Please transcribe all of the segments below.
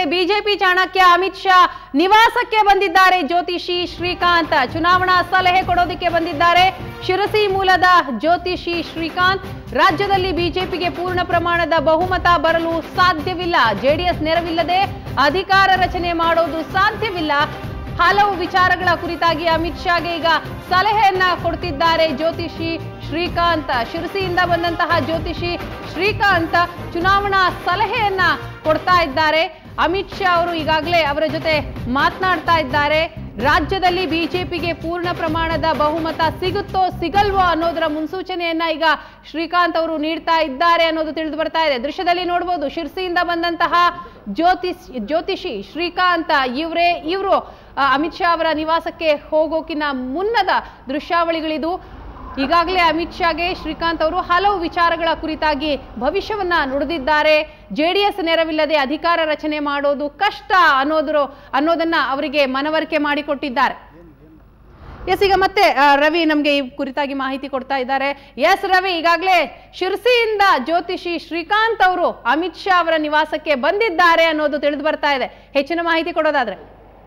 BJP Chanakya Amit Shah ನಿವಾಸಕ್ಕೆ ಬಂದಿದ್ದಾರೆ ಜ್ಯೋತಿಷಿ ಶ್ರೀಕಾಂತ್ ಚುನಾವಣಾ ಸಲಹೆ ಕೊಡೋದಕ್ಕೆ ಬಂದಿದ್ದಾರೆ ಶಿರಸಿ ಮೂಲದ ಜ್ಯೋತಿಷಿ ಶ್ರೀಕಾಂತ್ ರಾಜ್ಯದಲ್ಲಿ ಬಿಜೆಪಿಗೆ ಪೂರ್ಣ ಪ್ರಮಾಣದ ಬಹುಮತ ಬರಲು ಸಾಧ್ಯವಿಲ್ಲ ಜೆಡಿಎಸ್ ನೆರವಿಲ್ಲದೆ ಅಧಿಕಾರ ರಚನೆ ಮಾಡೋದು ಸಾಧ್ಯವಿಲ್ಲ ಹಲವು ವಿಚಾರಗಳ ಕುರಿತಾಗಿ ಅಮಿತ್ ಶಾಗೆ ಈಗ ಸಲಹೆಯನ್ನ ಕೊಡ್ತಿದ್ದಾರೆ ಜ್ಯೋತಿಷಿ ಶ್ರೀಕಾಂತ್ ಶಿರಸಿಯಿಂದ ಬಂದಂತಹ ಜ್ಯೋತಿಷಿ ಶ್ರೀಕಾಂತ್ ಚುನಾವಣಾ ಸಲಹೆಯನ್ನ ಕೊಡ್ತಾ ಇದ್ದಾರೆ ಅಮಿತ್ ಶಾ ಅವರು ಈಗಾಗಲೇ ಅವರ ಜೊತೆ ಮಾತನಾಡ್ತಾ ಇದ್ದಾರೆ ರಾಜ್ಯದಲ್ಲಿ ಬಿಜೆಪಿಗೆ ಪೂರ್ಣ ಪ್ರಮಾಣದ ಬಹುಮತ ಸಿಗುತ್ತೋ ಸಿಗಲ್ವೋ ಅನ್ನೋದರ ಮುನ್ಸೂಚನೆಯನ್ನ ಈಗ ಶ್ರೀಕಾಂತ್ ಅವರು ನೀಡ್ತಾ ಇದ್ದಾರೆ ಅನ್ನೋದು ತಿಳಿದು ಬರ್ತಾ ಇದೆ ದೃಶ್ಯದಲ್ಲಿ ನೋಡಬಹುದು ಶಿರ್ಸಿಯಿಂದ ಬಂದಂತಹ ಜ್ಯೋತಿಷ್ ಜ್ಯೋತಿಷಿ ಶ್ರೀಕಾಂತ್ ಇವರೇ ಇವರು ಅಮಿತ್ ಶಾ ಅವರ ನಿವಾಸಕ್ಕೆ ಹೋಗೋಕಿನ ಮುನ್ನದ ದೃಶ್ಯಾವಳಿಗಳಿದು ಈಗಾಗಲೇ ಅಮಿತ್ ಶಾಗೆ ಶ್ರೀಕಾಂತ್ ಅವರು ಹಲವು ವಿಚಾರಗಳ ಕುರಿತಾಗಿ ಭವಿಷ್ಯವನ್ನ ನುಡಿದಿದ್ದಾರೆ ಜೆಡಿಎಸ್ ನೆರವಿಲ್ಲದೆ ಅಧಿಕಾರ ರಚನೆ ಮಾಡೋದು ಕಷ್ಟ ಅನ್ನೋದ್ರ ಅನ್ನೋದನ್ನ ಅವರಿಗೆ ಮನವರಿಕೆ ಮಾಡಿಕೊಟ್ಟಿದ್ದಾರೆ ಎಸ್ ಈಗ ಮತ್ತೆ ಆ, ರವಿ ನಮಗೆ ಈ ಕುರಿತಾಗಿ ಮಾಹಿತಿ ಕೊಡ್ತಾ ಇದ್ದಾರೆ ಎಸ್ ರವಿ ಈಗಾಗಲೇ ಶಿರ್ಸಿಯಿಂದ ಜ್ಯೋತಿಷಿ ಶ್ರೀಕಾಂತ್ ಅವರು ಅಮಿತ್ ಶಾ ಅವರ ನಿವಾಸಕ್ಕೆ ಬಂದಿದ್ದಾರೆ ಅನ್ನೋದು ತಿಳಿದು ಬರ್ತಾ ಇದೆ ಹೆಚ್ಚಿನ ಮಾಹಿತಿ ಕೊಡೋದಾದ್ರೆ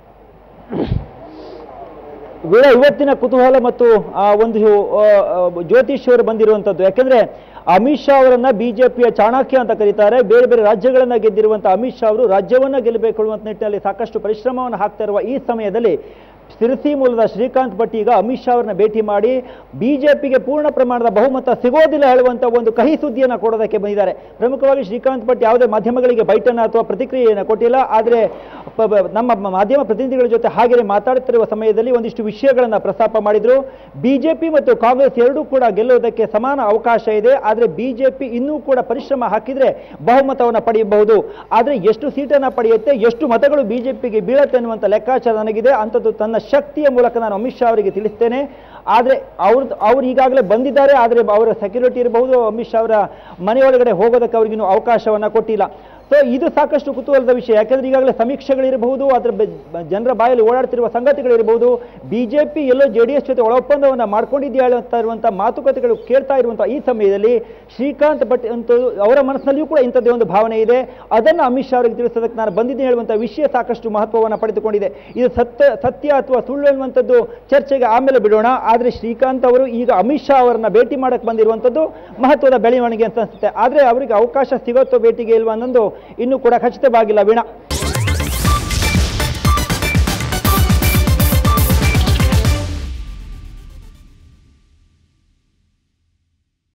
ವೀರ ಇವತ್ತಿನ ಕುತೂಹಲ ಮತ್ತು ಆ ಒಂದು ಆ, ಆ, ಜ್ಯೋತಿಷಿಯವರು ಬಂದಿರುವಂಥದ್ದು ಯಾಕೆಂದ್ರೆ ಅಮಿತ್ ಶಾ ಅವರನ್ನ ಬಿಜೆಪಿಯ ಚಾಣಕ್ಯ ಅಂತ ಕರೀತಾರೆ ಬೇರೆ ಬೇರೆ ರಾಜ್ಯಗಳನ್ನ ಗೆದ್ದಿರುವಂತ ಅಮಿತ್ ಶಾ ಅವರು ರಾಜ್ಯವನ್ನ ಗೆಲ್ಲಬೇಕು ಅನ್ನುವಂಥ ನಿಟ್ಟಿನಲ್ಲಿ ಸಾಕಷ್ಟು ಪರಿಶ್ರಮವನ್ನು ಹಾಕ್ತಾ ಇರುವ ಈ ಸಮಯದಲ್ಲಿ ಸಿರಸಿ ಮೂಲದ ಶ್ರೀಕಾಂತ್ ಭಟ್ ಈಗ ಅಮಿತ್ ಶಾ ಅವರನ್ನ ಭೇಟಿ ಮಾಡಿ ಬಿಜೆಪಿಗೆ ಪೂರ್ಣ ಪ್ರಮಾಣದ ಬಹುಮತ ಸಿಗೋದಿಲ್ಲ ಹೇಳುವಂತ ಒಂದು ಕಹಿ ಸುದ್ದಿಯನ್ನ ಕೊಡೋದಕ್ಕೆ ಬಂದಿದ್ದಾರೆ ಪ್ರಮುಖವಾಗಿ ಶ್ರೀಕಾಂತ್ ಭಟ್ ಯಾವುದೇ ಮಾಧ್ಯಮಗಳಿಗೆ ಬೈಟನ್ನ ಅಥವಾ ಪ್ರತಿಕ್ರಿಯೆಯನ್ನು ಕೊಟ್ಟಿಲ್ಲ ಆದರೆ ಪ- ಬ- ನಮ್ಮ ಮ- ಮಾಧ್ಯಮ ಪ್ರತಿನಿಧಿಗಳ ಜೊತೆ ಹಾಗೆಯೇ ಮಾತಾಡುತ್ತಿರುವ ಸಮಯದಲ್ಲಿ ಒಂದಿಷ್ಟು ವಿಷಯಗಳನ್ನ ಪ್ರಸ್ತಾಪ ಮಾಡಿದ್ರು ಬಿಜೆಪಿ ಮತ್ತು ಕಾಂಗ್ರೆಸ್ ಎರಡೂ ಕೂಡ ಗೆಲ್ಲುವುದಕ್ಕೆ ಸಮಾನ ಅವಕಾಶ ಇದೆ ಆದರೆ ಬಿಜೆಪಿ ಇನ್ನೂ ಕೂಡ ಪರಿಶ್ರಮ ಹಾಕಿದ್ರೆ ಬಹುಮತವನ್ನು ಪಡೆಯಬಹುದು ಆದರೆ ಎಷ್ಟು ಸೀಟನ್ನ ಪಡೆಯುತ್ತೆ ಎಷ್ಟು ಮತಗಳು ಬಿಜೆಪಿಗೆ ಬೀಳತ್ತೆ ಅನ್ನುವಂಥ ಲೆಕ್ಕಾಚಾರ ನನಗಿದೆ ಅಂಥದ್ದು ತನ್ನ ಶಕ್ತಿಯ ಮೂಲಕ ನಾನು ಅಮಿತ್ ಶಾ ಅವರಿಗೆ ತಿಳಿಸ್ತೇನೆ ಆದರೆ ಅವ್ರ ಅವ್ರು ಈಗಾಗಲೇ ಬಂದಿದ್ದಾರೆ ಆದರೆ ಅವರ ಸೆಕ್ಯೂರಿಟಿ ಇರಬಹುದು ಅಮಿತ್ ಶಾ ಅವರ ಮನೆಯೊಳಗಡೆ ಹೋಗೋದಕ್ಕೆ ಅವ್ರಿಗಿನ್ನೂ ಅವಕಾಶವನ್ನ ಕೊಟ್ಟಿಲ್ಲ ಸೊ ಇದು ಸಾಕಷ್ಟು ಕುತೂಹಲದ ವಿಷಯ ಯಾಕಂದ್ರೆ ಈಗಾಗಲೇ ಸಮೀಕ್ಷೆಗಳಿರಬಹುದು ಅದರ ಬೆ- ಬ- ಜನರ ಬಾಯಲ್ಲಿ ಓಡಾಡ್ತಿರುವ ಸಂಗತಿಗಳಿರಬಹುದು ಬಿಜೆಪಿ ಎಲ್ಲೋ ಜೆ ಡಿ ಎಸ್ ಜೊತೆ ಒಳೊಪ್ಪಂದವನ್ನ ಮಾಡ್ಕೊಂಡಿದೆಯಾ ಅಂತ ಇರುವಂಥ ಮಾತುಕತೆಗಳು ಕೇಳ್ತಾ ಇರುವಂಥ ಈ ಸಮಯದಲ್ಲಿ ಶ್ರೀಕಾಂತ್ ಭಟ್ ಅಂತ ಅವರ ಮನಸ್ಸಿನಲ್ಲಿಯೂ ಕೂಡ ಇಂಥದ್ದೇ ಒಂದು ಭಾವನೆ ಇದೆ ಅದನ್ನು ಅಮಿತ್ ಶಾ ಅವರಿಗೆ ತಿಳಿಸೋದಕ್ಕೆ ನಾನು ಬಂದಿದ್ದೀನಿ ಹೇಳುವಂಥ ವಿಷಯ ಸಾಕಷ್ಟು ಮಹತ್ವವನ್ನು ಪಡೆದುಕೊಂಡಿದೆ ಇದು ಸತ್ಯ ಸತ್ಯ ಅಥವಾ ಸುಳ್ಳು ಎನ್ನುವಂಥದ್ದು ಚರ್ಚೆಗೆ ಆಮೇಲೆ ಬಿಡೋಣ ಆದರೆ ಶ್ರೀಕಾಂತ್ ಅವರು ಈಗ ಅಮಿತ್ ಶಾ ಅವರನ್ನ ಭೇಟಿ ಮಾಡಕ್ಕೆ ಬಂದಿರುವಂಥದ್ದು ಮಹತ್ವದ ಬೆಳವಣಿಗೆ ಅಂತ ಅನಿಸುತ್ತೆ ಆದರೆ ಅವರಿಗೆ ಅವಕಾಶ ಸಿಗುತ್ತೋ ಭೇಟಿಗೆ ಇಲ್ವಾ ಅನ್ನೋದು ಇನ್ನೂ ಕೂಡ ಖಚಿತವಾಗಿಲ್ಲ ವೀಣಾ